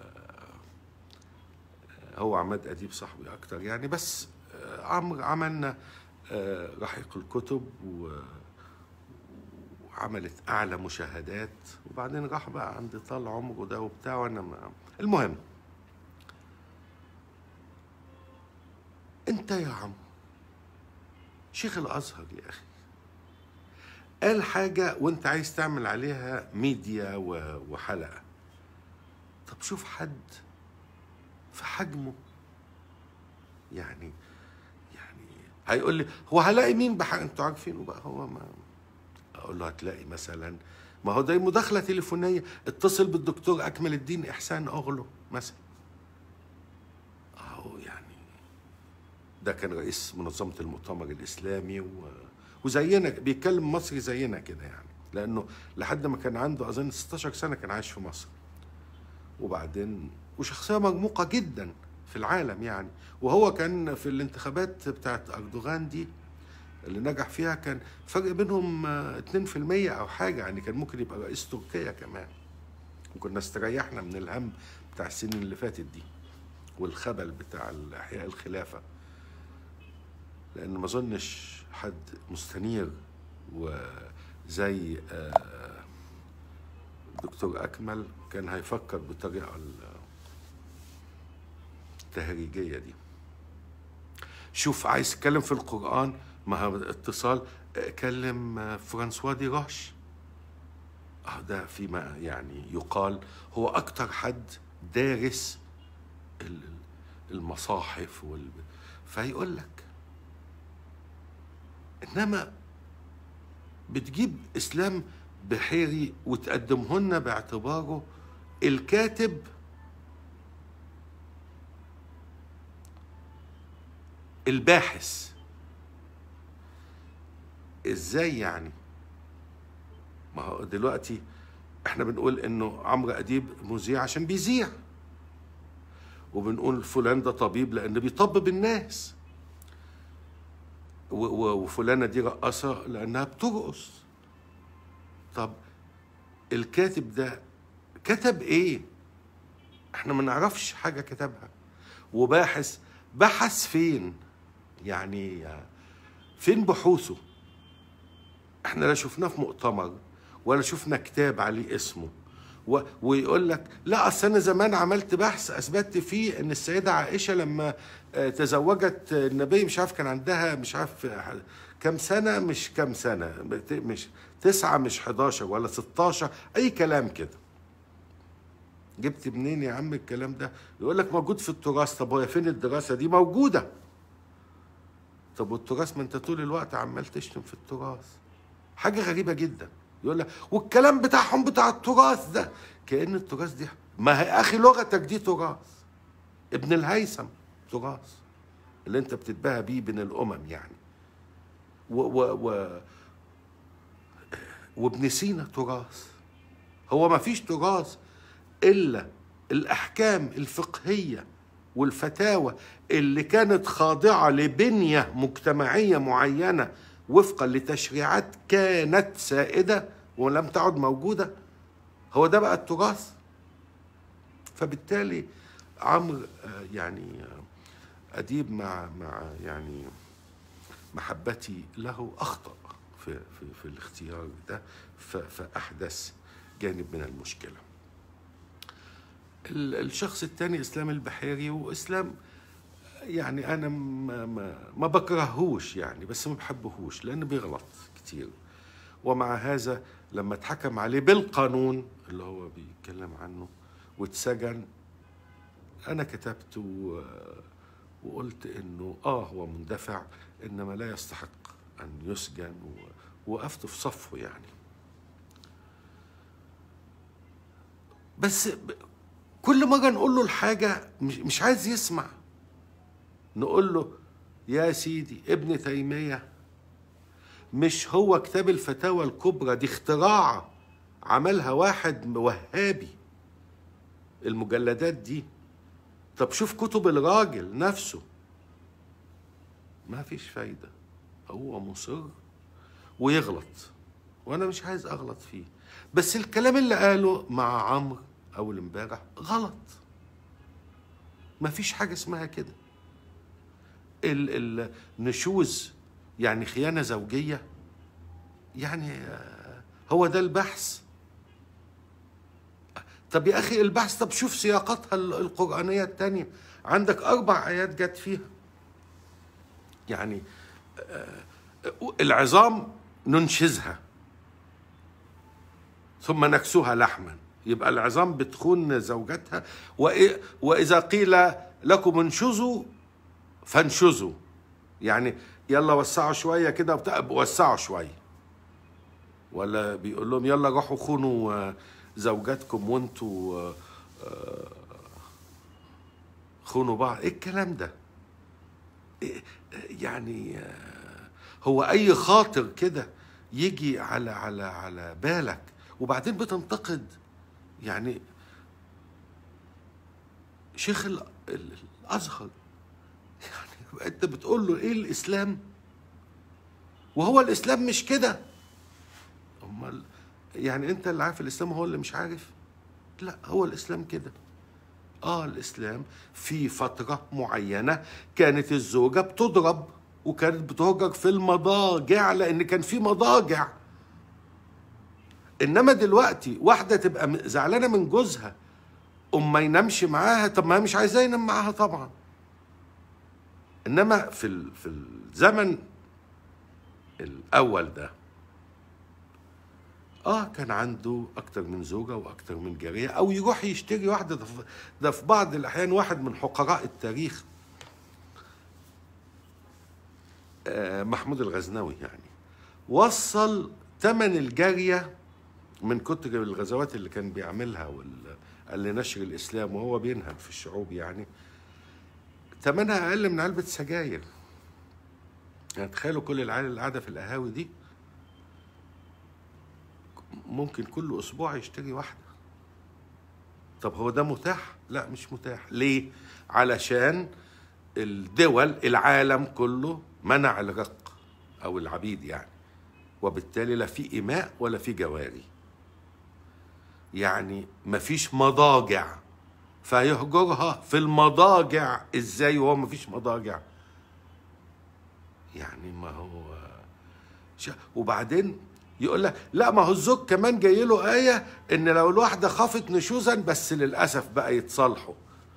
هو عماد أديب صاحبي أكتر يعني بس آه، عمرو عملنا آه، رحيق الكتب و... وعملت أعلى مشاهدات وبعدين راح بقى عند طال عمره ده وبتاع وأنا ما... المهم أنت يا عم شيخ الأزهر يا أخي قال حاجة وانت عايز تعمل عليها ميديا و- وحلقة طب شوف حد في حجمه يعني يعني هيقول لي هو هلاقي مين بحق انتوا عارفينه بقى هو ما اقول له هتلاقي مثلا ما هو ده مداخلة تليفونية اتصل بالدكتور أكمل الدين إحسان أغلو مثلا أهو يعني ده كان رئيس منظمة المؤتمر الإسلامي و... وزينا بيتكلم مصري زينا كده يعني لأنه لحد ما كان عنده أظن 16 سنة كان عايش في مصر وبعدين وشخصية مرموقة جدا في العالم يعني وهو كان في الانتخابات بتاعت أردوغان دي اللي نجح فيها كان فرق بينهم آه، 2% أو حاجة يعني كان ممكن يبقى رئيس تركيا كمان وكنا استريحنا من الهم بتاع السنين اللي فاتت دي والخبل بتاع إحياء الخلافة لأن ما أظنش حد مستنير وزي آه، الدكتور أكمل كان هيفكر بالطريقة ال- التهريجية دي شوف عايز تتكلم في القرآن ما هو اتصال آه، كلم آه، فرانسوا دي روش اه ده فيما يعني يقال هو أكتر حد دارس ال- المصاحف وال... فيقول لك انما بتجيب اسلام بحيري وتقدمهن باعتباره الكاتب الباحث ازاي يعني ما هو دلوقتي احنا بنقول انه عمرو اديب مذيع عشان بيذيع وبنقول فلان ده طبيب لان بيطبب الناس و- و- وفلانه دي رقاصه لانها بترقص طب الكاتب ده كتب ايه احنا ما نعرفش حاجه كتبها وباحث بحث فين يعني فين بحوثه احنا لا شفناه في مؤتمر ولا شفنا كتاب عليه اسمه و... ويقول لك لا اصل انا زمان عملت بحث اثبتت فيه ان السيده عائشه لما آه، تزوجت النبي مش عارف كان عندها مش عارف كم سنه مش كم سنه بت- مش تسعه مش 11 ولا 16 اي كلام كده جبت منين يا عم الكلام ده يقول لك موجود في التراث طب هو فين الدراسه دي موجوده طب والتراث ما انت طول الوقت عمال تشتم في التراث حاجه غريبه جدا يقول لك والكلام بتاعهم بتاع التراث ده كأن التراث دي ما هي اخي لغتك دي تراث ابن الهيثم تراث اللي انت بتتباهى بيه بين الامم يعني و و و وابن سينا تراث هو ما فيش تراث الا الاحكام الفقهيه والفتاوى اللي كانت خاضعه لبنيه مجتمعيه معينه وفقا لتشريعات كانت سائده ولم تعد موجوده هو ده بقى التراث فبالتالي عمرو آه، يعني آه، اديب مع مع يعني محبتي له اخطا في في في الاختيار ده ف- فاحدث جانب من المشكله ال- الشخص الثاني اسلام البحيري واسلام يعني انا ما, ما, ما بكرهوش يعني بس ما بحبهوش لانه بيغلط كتير ومع هذا لما اتحكم عليه بالقانون اللي هو بيتكلم عنه واتسجن انا كتبت و- وقلت انه اه هو مندفع انما لا يستحق ان يسجن و- وقفت في صفه يعني بس ب- كل مرة نقول له الحاجة مش, مش عايز يسمع نقول له يا سيدي ابن تيمية مش هو كتاب الفتاوى الكبرى دي اختراع عملها واحد وهابي المجلدات دي طب شوف كتب الراجل نفسه ما فيش فايدة هو مصر ويغلط وانا مش عايز اغلط فيه بس الكلام اللي قاله مع عمرو اول امبارح غلط ما فيش حاجة اسمها كده ال- النشوز يعني خيانة زوجية يعني آه، هو ده البحث طب يا أخي البحث طب شوف سياقاتها ال- القرآنية التانية عندك أربع آيات جت فيها يعني آه، العظام ننشزها ثم نكسوها لحما يبقى العظام بتخون زوجتها وإ- وإذا قيل لكم انشزوا فانشزوا يعني يلا وسعوا شويه كده وبتاع وسعوا شويه ولا بيقول لهم يلا روحوا خونوا آه، زوجاتكم وانتوا آه، آه، خونوا بعض ايه الكلام ده إيه يعني آه، هو اي خاطر كده يجي على على على بالك وبعدين بتنتقد يعني شيخ ال- ال- الازهر يعني انت بتقول له ايه الاسلام وهو الاسلام مش كده امال يعني انت اللي عارف الاسلام هو اللي مش عارف لا هو الاسلام كده اه الاسلام في فتره معينه كانت الزوجه بتضرب وكانت بتهجر في المضاجع لان كان في مضاجع انما دلوقتي واحده تبقى م- زعلانه من جوزها ام ما ينامش معاها طب ما هي مش عايزاه ينام معاها طبعا انما في ال- في الزمن الاول ده اه كان عنده اكتر من زوجه واكتر من جاريه او يروح يشتري واحده ده في- ده في بعض الاحيان واحد من حقراء التاريخ آه محمود الغزنوي يعني وصل ثمن الجاريه من كتر الغزوات اللي كان بيعملها وال لنشر الاسلام وهو بينهب في الشعوب يعني ثمنها اقل من علبه سجاير يعني تخيلوا كل العيال اللي قاعده في القهاوي دي ممكن كل اسبوع يشتري واحده طب هو ده متاح لا مش متاح ليه علشان الدول العالم كله منع الرق او العبيد يعني وبالتالي لا في إماء ولا في جواري يعني مفيش مضاجع فيهجرها في المضاجع ازاي وهو مفيش مضاجع يعني ما هو ش- وبعدين يقول لك لا ما هو الزوج كمان جاي له آية إن لو الواحدة خافت نشوزا بس للأسف بقى يتصالحوا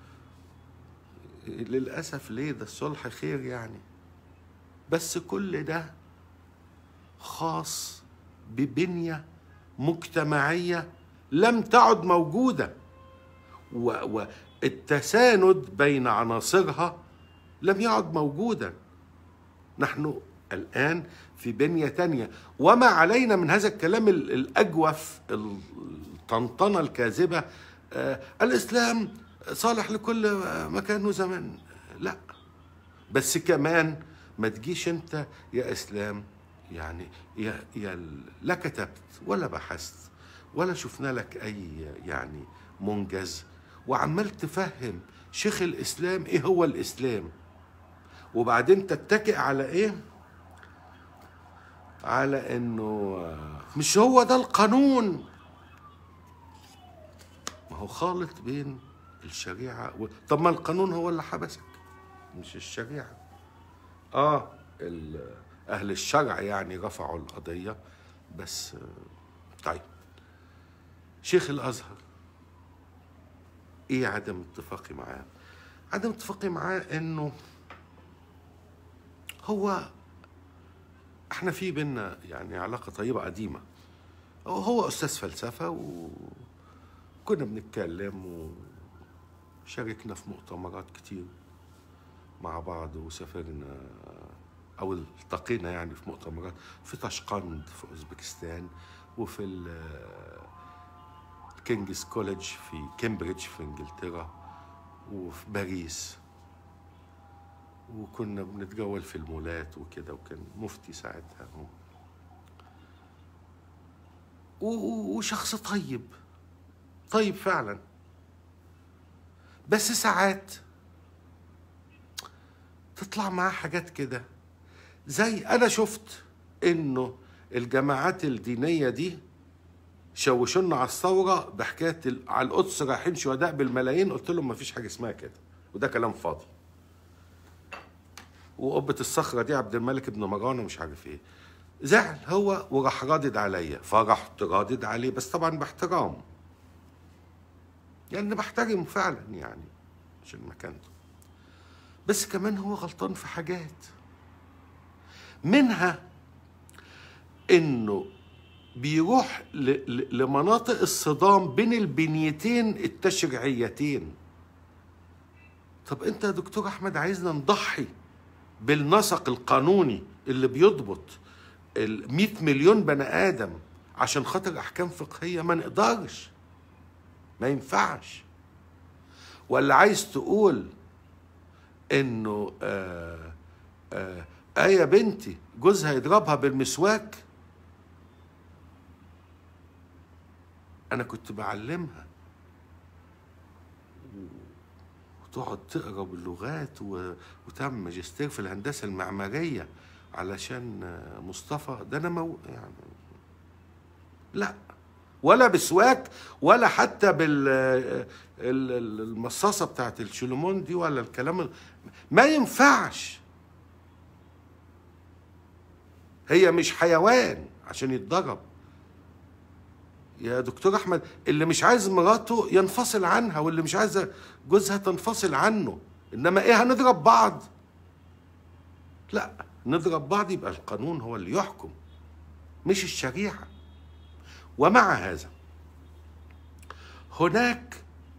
للأسف ليه ده الصلح خير يعني بس كل ده خاص ببنية مجتمعية لم تعد موجودة و- والتساند بين عناصرها لم يعد موجودا نحن الآن في بنية تانية وما علينا من هذا الكلام ال- الأجوف الطنطنة الكاذبة آه، الإسلام صالح لكل مكان وزمان لا بس كمان ما تجيش انت يا اسلام يعني يا يا لا كتبت ولا بحثت ولا شفنا لك اي يعني منجز وعمال تفهم شيخ الاسلام ايه هو الاسلام وبعدين تتكئ على ايه على انه آه، مش هو ده القانون ما هو خالط بين الشريعة و... طب ما القانون هو اللي حبسك مش الشريعة اه ال- أهل الشرع يعني رفعوا القضية بس آه، طيب شيخ الأزهر إيه عدم اتفاقي معاه؟ عدم اتفاقي معاه إنه هو احنا في بينا يعني علاقة طيبة قديمة هو- هو أستاذ فلسفة وكنا بنتكلم وشاركنا في مؤتمرات كتير مع بعض وسافرنا أو التقينا يعني في مؤتمرات في طشقند في أوزبكستان وفي ال- الكينجز كوليدج في كامبريدج في إنجلترا وفي باريس وكنا بنتجول في المولات وكده وكان مفتي ساعتها و- و- وشخص طيب طيب فعلا بس ساعات تطلع معاه حاجات كده زي انا شفت انه الجماعات الدينيه دي شوشونا على الثوره بحكايه ال- على القدس رايحين شهداء بالملايين قلت لهم ما فيش حاجه اسمها كده وده كلام فاضي وقبة الصخرة دي عبد الملك بن مروان ومش عارف ايه زعل هو وراح رادد عليا فرحت رادد عليه بس طبعا باحترام يعني بحترمه فعلا يعني عشان مكانته بس كمان هو غلطان في حاجات منها انه بيروح ل- ل- لمناطق الصدام بين البنيتين التشريعيتين طب انت يا دكتور احمد عايزنا نضحي بالنسق القانوني اللي بيضبط ال 100 مليون بني ادم عشان خاطر احكام فقهيه ما نقدرش ما ينفعش ولا عايز تقول انه آه آه آه يا بنتي جوزها يضربها بالمسواك انا كنت بعلمها وتقعد تقرا باللغات و- وتعمل ماجستير في الهندسه المعماريه علشان آه، مصطفى ده انا مو يعني لا ولا بسواك ولا حتى بال ال- ال- المصاصه بتاعت الشلومون دي ولا الكلام ال- ما ينفعش هي مش حيوان عشان يتضرب يا دكتور احمد اللي مش عايز مراته ينفصل عنها واللي مش عايزه جوزها تنفصل عنه انما ايه هنضرب بعض لا نضرب بعض يبقى القانون هو اللي يحكم مش الشريعه ومع هذا هناك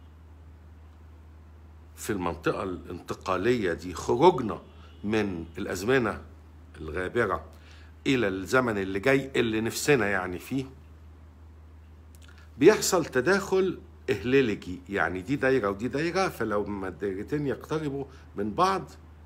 في المنطقة الانتقالية دي خروجنا من الأزمنة الغابرة إلى الزمن اللي جاي اللي نفسنا يعني فيه بيحصل تداخل إهليلجي يعني دي دايرة ودي دايرة فلو ما الدايرتين يقتربوا من بعض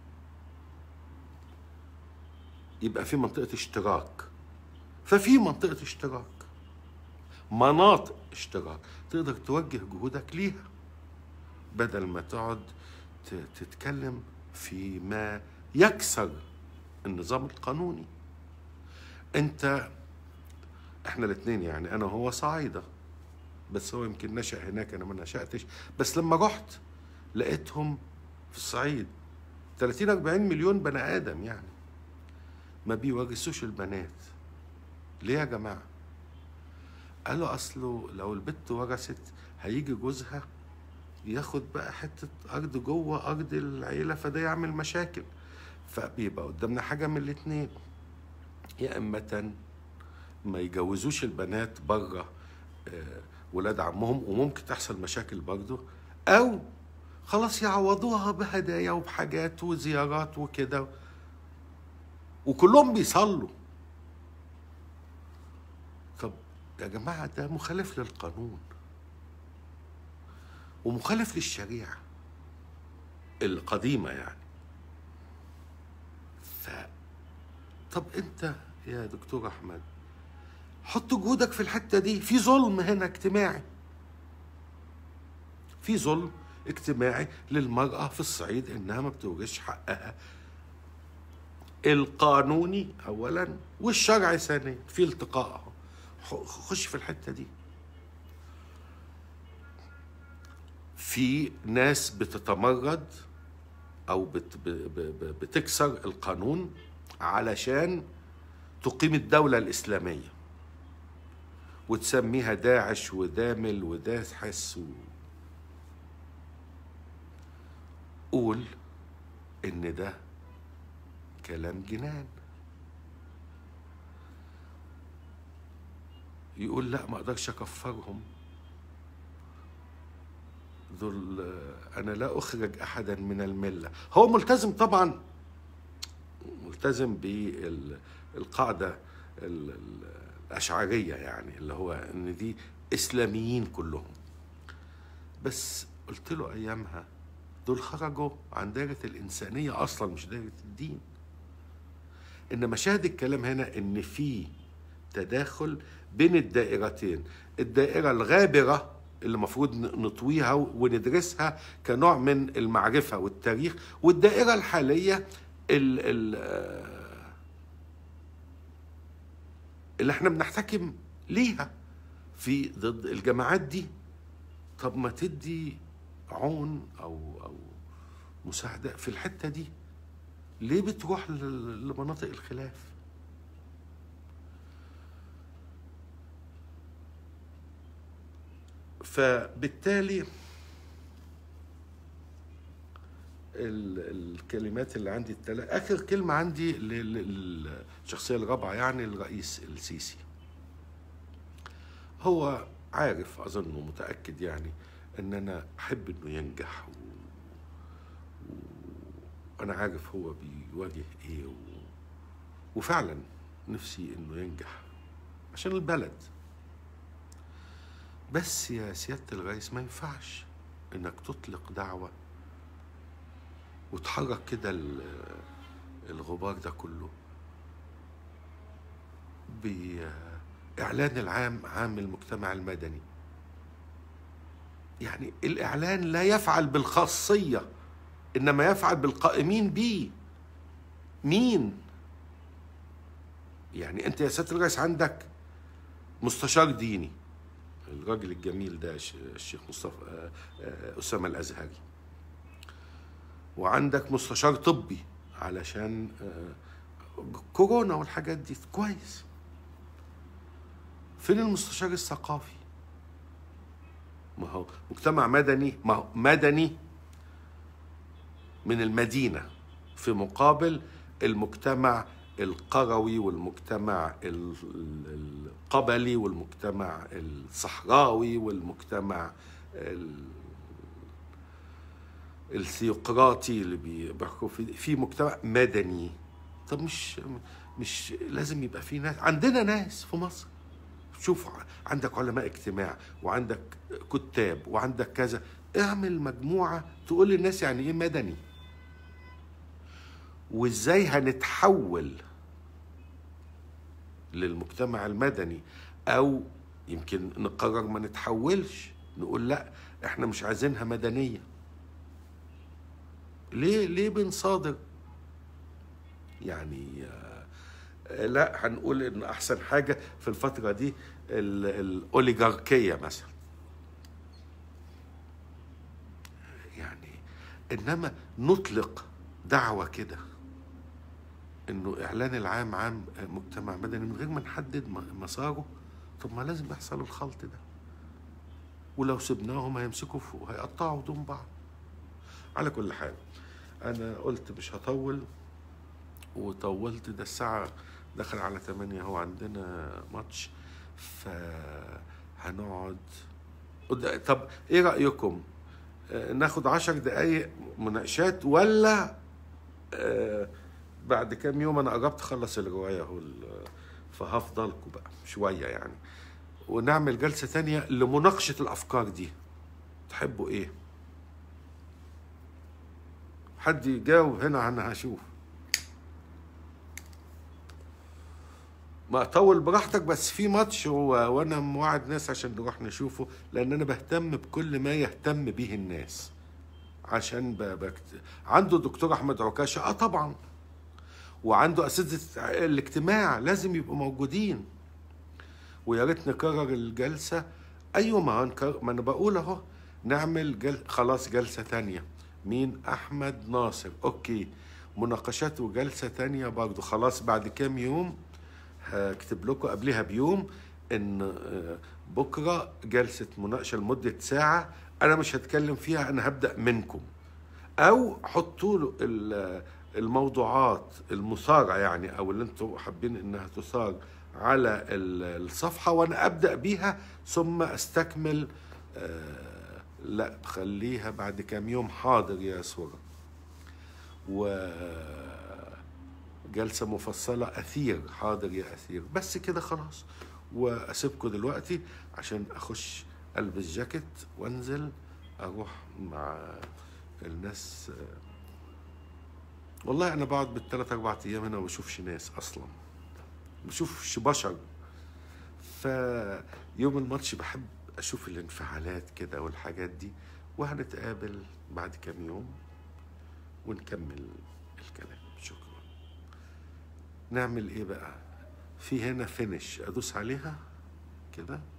يبقى في منطقة اشتراك ففي منطقة اشتراك مناطق اشتراك تقدر توجه جهودك ليها بدل ما تقعد ت- تتكلم في ما يكسر النظام القانوني انت احنا الاثنين يعني انا وهو صعيدة بس هو يمكن نشأ هناك انا ما نشأتش بس لما رحت لقيتهم في الصعيد 30 40 مليون بني ادم يعني ما بيورثوش البنات ليه يا جماعة قالوا أصله لو البت ورثت هيجي جوزها ياخد بقى حتة أرض جوه أرض العيلة فده يعمل مشاكل فبيبقى قدامنا حاجة من الاتنين يا إما ما يجوزوش البنات بره آه، ولاد عمهم وممكن تحصل مشاكل برضه أو خلاص يعوضوها بهدايا وبحاجات وزيارات وكده وكلهم بيصلوا طب يا جماعة ده مخالف للقانون ومخالف للشريعة القديمة يعني ف طب انت يا دكتور احمد حط جهودك في الحتة دي في ظلم هنا اجتماعي في ظلم اجتماعي للمرأة في الصعيد انها ما بتورثش حقها القانوني اولا والشرعي ثانيا في التقاء اهو خش في الحته دي في ناس بتتمرد او بت بتكسر القانون علشان تقيم الدوله الاسلاميه وتسميها داعش ودامل وداحس و... قول ان ده كلام جنان يقول لا ما اقدرش اكفرهم دول انا لا اخرج احدا من المله هو ملتزم طبعا ملتزم بالقاعده الاشعريه يعني اللي هو ان دي اسلاميين كلهم بس قلت له ايامها دول خرجوا عن دائره الانسانيه اصلا مش دائره الدين ان مشاهد الكلام هنا ان في تداخل بين الدائرتين الدائره الغابره اللي المفروض نطويها وندرسها كنوع من المعرفه والتاريخ والدائره الحاليه اللي احنا بنحتكم ليها في ضد الجماعات دي طب ما تدي عون او او مساعده في الحته دي ليه بتروح لمناطق الخلاف فبالتالي الكلمات اللي عندي التلا اخر كلمه عندي للشخصيه الرابعه يعني الرئيس السيسي هو عارف اظن ومتاكد يعني ان انا احب انه ينجح و... وانا عارف هو بيواجه ايه و... وفعلا نفسي انه ينجح عشان البلد بس يا سياده الرئيس ما ينفعش انك تطلق دعوه وتحرك كده الغبار ده كله بإعلان العام عام المجتمع المدني يعني الإعلان لا يفعل بالخاصية إنما يفعل بالقائمين به مين يعني أنت يا سيادة الرئيس عندك مستشار ديني الراجل الجميل ده الشيخ مصطفى آه، آه، أسامة الأزهري وعندك مستشار طبي علشان آه، كورونا والحاجات دي كويس فين المستشار الثقافي ما هو مجتمع مدني ما هو مدني من المدينة في مقابل المجتمع القروي والمجتمع القبلي والمجتمع الصحراوي والمجتمع الثيوقراطي اللي بيحكوا في في مجتمع مدني طب مش مش لازم يبقى في ناس عندنا ناس في مصر شوف عندك علماء اجتماع وعندك كتاب وعندك كذا اعمل مجموعه تقول للناس يعني ايه مدني وازاي هنتحول للمجتمع المدني او يمكن نقرر ما نتحولش نقول لا احنا مش عايزينها مدنيه ليه ليه بنصادر يعني آه، لا هنقول ان احسن حاجه في الفتره دي الاوليغاركيه مثلا يعني انما نطلق دعوه كده انه اعلان العام عام مجتمع مدني من غير ما نحدد م- مساره طب ما لازم يحصل الخلط ده ولو سبناهم هيمسكوا فوق هيقطعوا هدوم بعض على كل حال انا قلت مش هطول وطولت ده الساعة دخل على 8 هو عندنا ماتش فهنقعد قد- طب ايه رأيكم آه، ناخد عشر دقايق مناقشات ولا آه، بعد كام يوم انا قربت اخلص الرواية اهو ال- فهفضلكم بقى شوية يعني ونعمل جلسة تانية لمناقشة الأفكار دي تحبوا إيه؟ حد يجاوب هنا أنا هشوف ما اطول براحتك بس في ماتش و... وانا موعد ناس عشان نروح نشوفه لان انا بهتم بكل ما يهتم به الناس عشان ب... بكت... عنده الدكتور احمد عكاشه اه طبعا وعنده اساتذه الاجتماع لازم يبقوا موجودين ويا ريت نكرر الجلسه ايوه ما هنكرر ما انا بقول اهو نعمل جل... خلاص جلسه تانية مين احمد ناصر اوكي مناقشات وجلسه تانية برضو خلاص بعد كام يوم هكتب لكم قبلها بيوم ان آه، بكره جلسه مناقشه لمده ساعه انا مش هتكلم فيها انا هبدا منكم او حطوا له ال- الموضوعات المثاره يعني او اللي انتم حابين انها تثار على ال- الصفحه وانا ابدا بيها ثم استكمل آه، لا خليها بعد كام يوم حاضر يا سورة وجلسة مفصلة أثير حاضر يا أثير بس كده خلاص وأسيبكم دلوقتي عشان أخش ألبس جاكيت وأنزل أروح مع الناس والله أنا بقعد بالثلاث أربع أيام هنا وما بشوفش ناس أصلا ما بشوفش بشر فيوم الماتش بحب اشوف الانفعالات كده والحاجات دي وهنتقابل بعد كام يوم ونكمل الكلام شكرا نعمل ايه بقى في هنا فينش ادوس عليها كده